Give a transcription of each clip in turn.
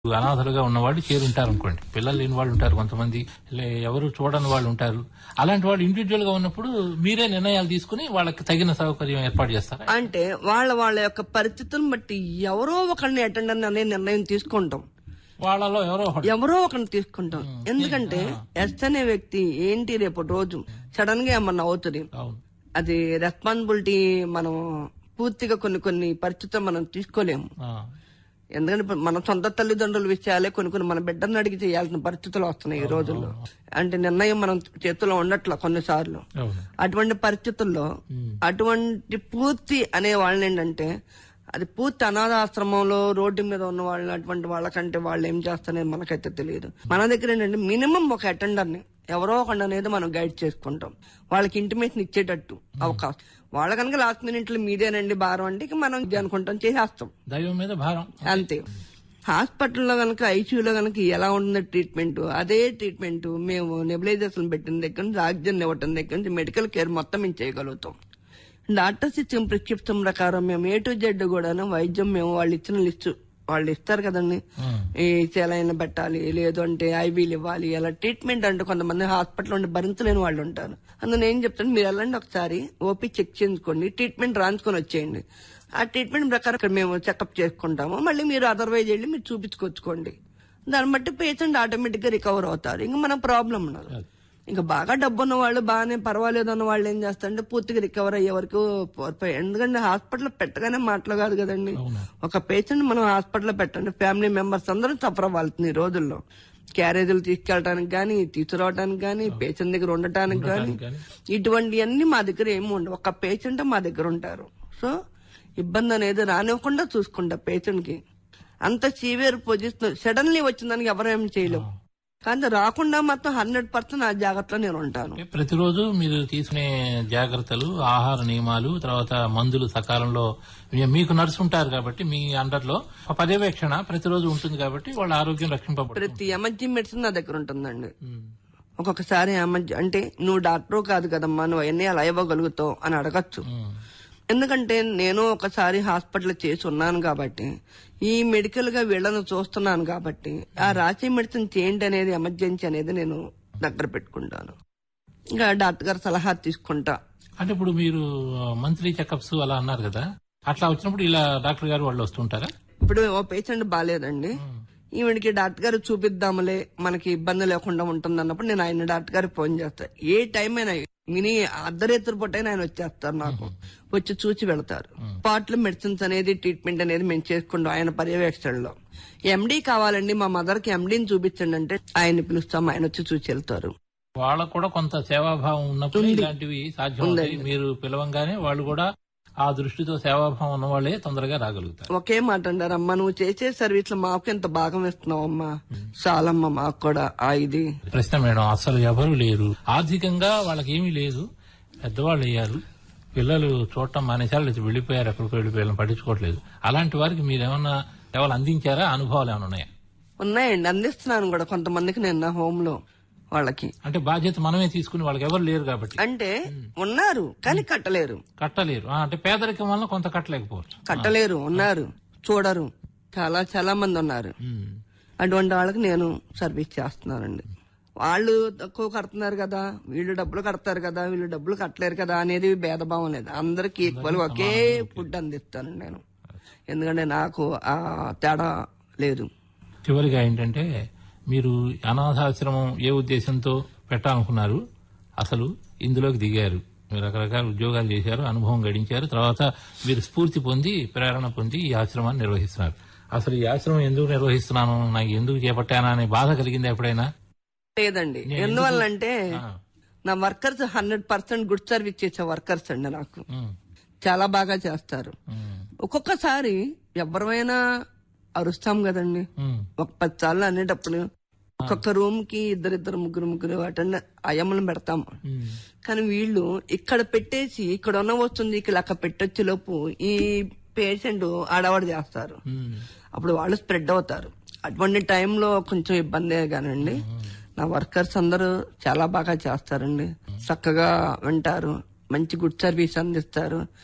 అనాథలుగా ఉన్నవాళ్ళు చేరుంటారు అనుకోండి పిల్లలు లేని వాళ్ళు ఉంటారు కొంతమంది లే- ఎవరు చూడని వాళ్ళు ఉంటారు అలాంటి వాళ్ళు ఇండివిజువల్ గా ఉన్నప్పుడు మీరే నిర్ణయాలు తీసుకుని వాళ్ళకి తగిన సౌకర్యం ఏర్పాటు చేస్తారా అంటే వాళ్ళ వాళ్ళ యొక్క పరిస్థితులను బట్టి ఎవరో ఒకరిని అటెండ్ అనే నిర్ణయం తీసుకుంటాం వాళ్ళలో ఎవరో ఒకళ్ళు. ఎవరో ఒకరిని తీసుకుంటాం ఎందుకంటే ఎస్ అనే వ్యక్తి ఏంటి రేపు రోజు సడన్ గా ఏమన్నా అవుతుంది అవును అది రెస్పాన్సిబిలిటీ మనం పూర్తిగా కొన్ని కొన్ని పరిస్థితులు మనం తీసుకోలేము ఆ, ఎందుకంటే ఇప్పుడు మన సొంత తల్లిదండ్రుల విషయాలే కొన్ని కొన్ని మన బిడ్డను అడిగి చేయాల్సిన పరిస్థితులు వస్తున్నాయి ఈ రోజుల్లో అంటే నిర్ణయం మనం చేతిలో ఉండట్ల కొన్నిసార్లు అవును అటువంటి పరిస్థితుల్లో అటువంటి పూర్తి అనే వాళ్ళని ఏంటంటే అది పూర్తి అనాథాశ్రమంలో రోడ్డు మీద ఉన్న వాళ్ళని అటువంటి వాళ్ళకంటే వాళ్ళు ఏం చేస్తారనేది మనకైతే తెలియదు మన దగ్గర ఏంటంటే మినిమం ఒక అటెండర్ ని ఎవరో ఒకటి అనేది మనం గైడ్ చేసుకుంటాం వాళ్ళకి ఇంటిమేషన్ ఇచ్చేటట్టు అవకాశం వాళ్ళ కనుక లాస్ట్ మినిట్ లో మీదేనండి భారం అంటే ఇక మనం ఇది అనుకుంటాం చేసేస్తాం దైవం మీద భారం అంతే హాస్పిటల్లో కనుక ఐసీయూలో కనుక ఎలా ఉంటుందో ట్రీట్మెంట్ అదే ట్రీట్మెంట్ మేము నెబులైజర్స్ పెట్టిన దగ్గర నుంచి ఆక్సిజన్ ఇవ్వటం దగ్గర నుంచి మెడికల్ కేర్ మొత్తం మేము చేయగలుగుతాం డాక్టర్స్ ఇచ్చిన ప్రిస్క్రిప్షన్ ప్రకారం మేము ఏ టు జెడ్ కూడాను వైద్యం మేము వాళ్ళు ఇచ్చిన లిస్టు వాళ్ళు ఇస్తారు కదండి ఉమ్, ఈ సెలైన్ పెట్టాలి లేదు అంటే ఐవీలు ఇవ్వాలి అలా ట్రీట్మెంట్ అంటే కొంతమంది హాస్పిటల్ ఉండి భరించలేని వాళ్ళు ఉంటారు అందులో ఏం చెప్తాను మీరు వెళ్ళండి ఒకసారి ఓపీ చెక్ చేయించుకోండి ట్రీట్మెంట్ రాయించుకొని వచ్చేయండి ఆ ట్రీట్మెంట్ ప్రకారం ఇక్కడ మేము చెకప్ చేసుకుంటాము మళ్ళీ మీరు అదర్వైజ్ వెళ్ళి మీరు చూపించుకొచ్చుకోండి దాన్ని బట్టి పేషెంట్ ఆటోమేటిక్ గా రికవర్ అవుతారు ఇంకా మన ప్రాబ్లం ఉండదు ఇంకా బాగా డబ్బు ఉన్న వాళ్ళు బాగానే పర్వాలేదు అన్న వాళ్ళు ఏం చేస్తారంటే పూర్తిగా రికవర్ అయ్యే వరకు పోతాయి. ఎందుకంటే హాస్పిటల్ పెట్టగానే మాటలు కాదు కదండి ఒక పేషెంట్ మనం హాస్పిటల్ పెట్టండి ఫ్యామిలీ మెంబర్స్ అందరం సఫర్ అవ్వాలి ఈ రోజుల్లో క్యారేజీలు తీసుకెళ్ళడానికి కానీ తీసుకురావడానికి కానీ పేషెంట్ దగ్గర ఉండటానికి కానీ కానీ. ఇటువంటివన్నీ మా దగ్గర ఏమి ఉండవు ఒక పేషెంట్ మా దగ్గర ఉంటారు సో ఇబ్బంది అనేది రానివ్వకుండా చూసుకుంటా పేషెంట్ కి అంత సీవియర్ పొజిషన్ సడన్లీ వచ్చిందానికి ఎవరేం చేయలేము కానీ రాకుండా మాత్రం హండ్రెడ్ పర్సెంట్ ఆ జాగ్రత్తలో నేను ఉంటాను అంటే ప్రతిరోజు మీరు తీసుకునే జాగ్రత్తలు ఆహార నియమాలు తర్వాత మందులు సకాలంలో మీ- మీకు నర్సు ఉంటారు కాబట్టి మీ అండర్లో ఒక పర్యవేక్షణ ప్రతిరోజు ఉంటుంది కాబట్టి వాళ్ళ ఆరోగ్యం రక్షింపబడుతుంది ప్రతి ఎమర్జెన్సీ మెడిసిన్ నా దగ్గర ఉంటుందండి ఉమ్, ఒక్కొక్కసారి ఎమర్జెన్సీ అంటే నువ్వు డాక్టర్ కాదు కదమ్మా నువ్వు అవన్నీ అలా ఇవ్వగలుగుతావు అని అడగచ్చు ఉమ్, ఎందుకంటే నేను ఒకసారి హాస్పిటల్ చేసి ఉన్నాను కాబట్టి ఈ మెడికల్ గా వీళ్ళను చూస్తున్నాను కాబట్టి ఆ రాసే మెడిసిన్ చేయండి అనేది ఎమర్జెన్సీ అనేది నేను దగ్గర పెట్టుకుంటాను ఇంకా డాక్టర్ గారి సలహా తీసుకుంటా అంటే ఇప్పుడు మీరు మంత్లీ చెకప్స్ అలా అన్నారు కదా అట్లా వచ్చినప్పుడు ఇలా డాక్టర్ గారు వాళ్ళు వస్తుంటారా ఇప్పుడు ఓ పేషెంట్ బాగాలేదండి ఈవిడికి డాక్టర్ గారు చూపిద్దాములే మనకి ఇబ్బంది లేకుండా ఉంటుంది అన్నప్పుడు నేను ఆయన డాక్టర్ గారికి ఫోన్ చేస్తా ఏ టైం అయినా మినీ అర్ధరేతురు పూటైనా ఆయన వచ్చేస్తారు నాకు వచ్చి చూసి వెళ్తారు పాటలు మెడిసిన్స్ అనేది ట్రీట్మెంట్ అనేది మేము చేసుకుంటాం ఆయన పర్యవేక్షణలో ఎండి కావాలండి మా మదర్ కి ఎండిని చూపించండి అంటే ఆయన పిలుస్తాం ఆయన వచ్చి చూసి వెళ్తారు వాళ్ళకు కూడా కొంత సేవాభావం ఉన్నప్పుడు ఇలాంటివి సాధ్యం అవుతాయి మీరు పిలవంగానే వాళ్ళు కూడా ఆ దృష్టితో సేవాభావం ఉన్న వాళ్ళే తొందరగా రాగలుగుతారు ఒకే మాట అంటారు అమ్మా నువ్వు చేసే సర్వీస్ లో మాకు ఎంత భాగం ఇస్తున్నావు అమ్మా చాలమ్మా మాకు కూడా ఆ ఇది ప్రశ్న మేడం అసలు ఎవరు లేరు ఆర్థికంగా వాళ్ళకి ఏమీ లేదు పెద్దవాళ్ళు అయ్యారు పిల్లలు చూడటం మానేశారు లేదా వెళ్ళిపోయారు ఎక్కడికి వెళ్ళిపోయారు పట్టించుకోవట్లేదు అలాంటి వారికి మీరేమన్నా సేవలు అందించారా అనుభవాలు ఏమైనా ఉన్నాయా ఉన్నాయండి అందిస్తున్నాను కూడా కొంతమందికి నేను నా హోమ్ లో వాళ్ళకి అంటే బాధ్యత మనమే తీసుకుని వాళ్ళకి ఎవరు లేరు కాబట్టి అంటే ఉన్నారు కానీ కట్టలేరు కట్టలేరు ఆ, అంటే పేదరికం వల్ల కొంత కట్టలేకపోవచ్చు కట్టలేరు ఉన్నారు చూడరు చాలా చాలా మంది ఉన్నారు ఉమ్. అటువంటి వాళ్ళకి నేను సర్వీస్ చేస్తున్నానండి వాళ్ళు తక్కువ కడుతున్నారు కదా వీళ్ళు డబ్బులు కడతారు కదా వీళ్ళు డబ్బులు కట్టలేరు కదా అనేది భేదభావం లేదు అందరికి ఈక్వల్ ఒకే ఫుడ్ అందిస్తాను నేను ఎందుకంటే నాకు ఆ తేడా లేదు చివరిగా ఏంటంటే మీరు అనాథాశ్రమం ఏ ఉద్దేశంతో పెట్టాలనుకున్నారు అసలు ఇందులోకి దిగారు మీరు రకరకాల ఉద్యోగాలు చేశారు అనుభవం గడించారు తర్వాత మీరు స్ఫూర్తి పొంది ప్రేరణ పొంది ఈ ఆశ్రమాన్ని నిర్వహిస్తున్నారు అసలు ఈ ఆశ్రమం ఎందుకు నిర్వహిస్తున్నాను నాకు ఎందుకు చేపట్టానా అనే బాధ కలిగింది ఎప్పుడైనా లేదండి ఎందువల్లంటే ఆ, నా workers hundred percent good service చేసే వర్కర్స్ అండి నాకు ఉమ్, చాలా బాగా చేస్తారు ఉమ్, ఒక్కొక్కసారి ఎవరైనా అరుస్తాం కదండి ఉమ్, ఒక పది సార్లు అనేటప్పుడు ఒక్కొక్క రూమ్ కి ఇద్దరిద్దరు ముగ్గురు ముగ్గురు అటెండ్ అయ్యమ్మలను పెడతాము ఉమ్, కానీ వీళ్ళు ఇక్కడ పెట్టేసి ఇక్కడ ఉన్న వస్తుంది ఇక్కడ అక్కడ పెట్టొచ్చే లోపు ఈ పేషెంట్ ఆడవాడు చేస్తారు ఉమ్, అప్పుడు వాళ్ళు స్ప్రెడ్ అవుతారు అటువంటి టైంలో కొంచెం ఇబ్బందే కానండి నా వర్కర్స్ అందరూ చాలా బాగా చేస్తారండి చక్కగా వింటారు మంచి గుడ్ సర్వీస్ అందిస్తారు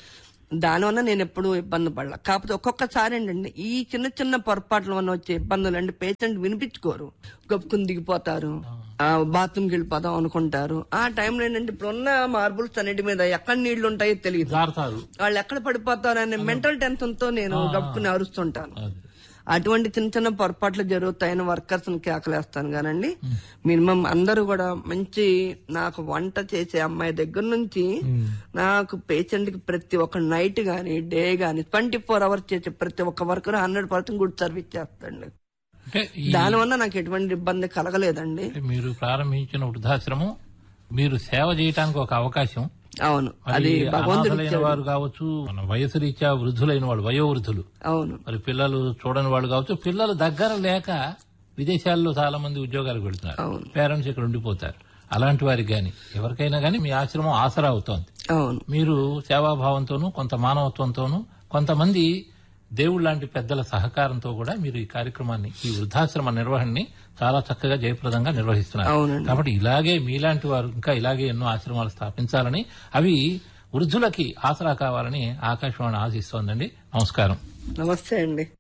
దానివల్ల నేను ఎప్పుడు ఇబ్బంది పడలా కాకపోతే ఒక్కొక్కసారి ఏంటండి ఈ చిన్న చిన్న పొరపాట్ల వల్ల వచ్చే ఇబ్బందులు అంటే పేషెంట్ వినిపించుకోరు గొప్పకుని దిగిపోతారు ఆ బాత్రూమ్కి వెళ్ళిపోదాం అనుకుంటారు ఆ టైంలో ఏంటంటే ఇప్పుడున్న మార్బుల్స్ అన్నిటి మీద ఎక్కడ నీళ్లు ఉంటాయో తెలియదు జారుతారు వాళ్ళు ఎక్కడ పడిపోతారు అనే మెంటల్ టెన్షన్ తో నేను గప్పుకుని అరుస్తుంటాను అది. అటువంటి చిన్న చిన్న పొరపాట్లు జరుగుతాయని వర్కర్స్ కేకలేస్తాను కానండి మినిమం అందరూ కూడా మంచి నాకు వంట చేసే అమ్మాయి దగ్గర నుంచి నాకు పేషెంట్ కి ప్రతి ఒక్క నైట్ గాని డే గాని ట్వంటీ ఫోర్ అవర్స్ చేసే ప్రతి ఒక్క worker hundred percent good service చేస్తాండి అంటే ఈ దానివల్ల నాకు ఎటువంటి ఇబ్బంది కలగలేదండి అంటే మీరు ప్రారంభించిన వృద్ధాశ్రమం మీరు సేవ చేయడానికి ఒక అవకాశం అవును మరి అది భగవంతుడు అనాథలైన వారు కావచ్చు మన వయసు రీత్యా వృద్ధులైన వాళ్ళు వయోవృద్ధులు అవును మరి పిల్లలు చూడని వాళ్ళు కావచ్చు పిల్లలు దగ్గర లేక విదేశాల్లో చాలా మంది ఉద్యోగాలకు వెళ్తున్నారు అవును. పేరెంట్స్ ఇక్కడ ఉండిపోతారు అలాంటి వారికి గాని ఎవరికైనా గాని మీ ఆశ్రమం ఆసరా అవుతోంది అవును మీరు సేవాభావంతోనూ కొంత మానవత్వంతోనూ కొంతమంది దేవుళ్ళ లాంటి పెద్దల సహకారంతో కూడా మీరు ఈ కార్యక్రమాన్ని ఈ వృద్ధాశ్రమ నిర్వహణని చాలా చక్కగా జయప్రదంగా నిర్వహిస్తున్నారు అవునండి. కాబట్టి ఇలాగే మీలాంటి వారు ఇంకా ఇలాగే ఎన్నో ఆశ్రమాలు స్థాపించాలని అవి వృద్ధులకి ఆసరా కావాలని ఆకాశవాణి ఆశిస్తోందండి నమస్కారం నమస్తే అండి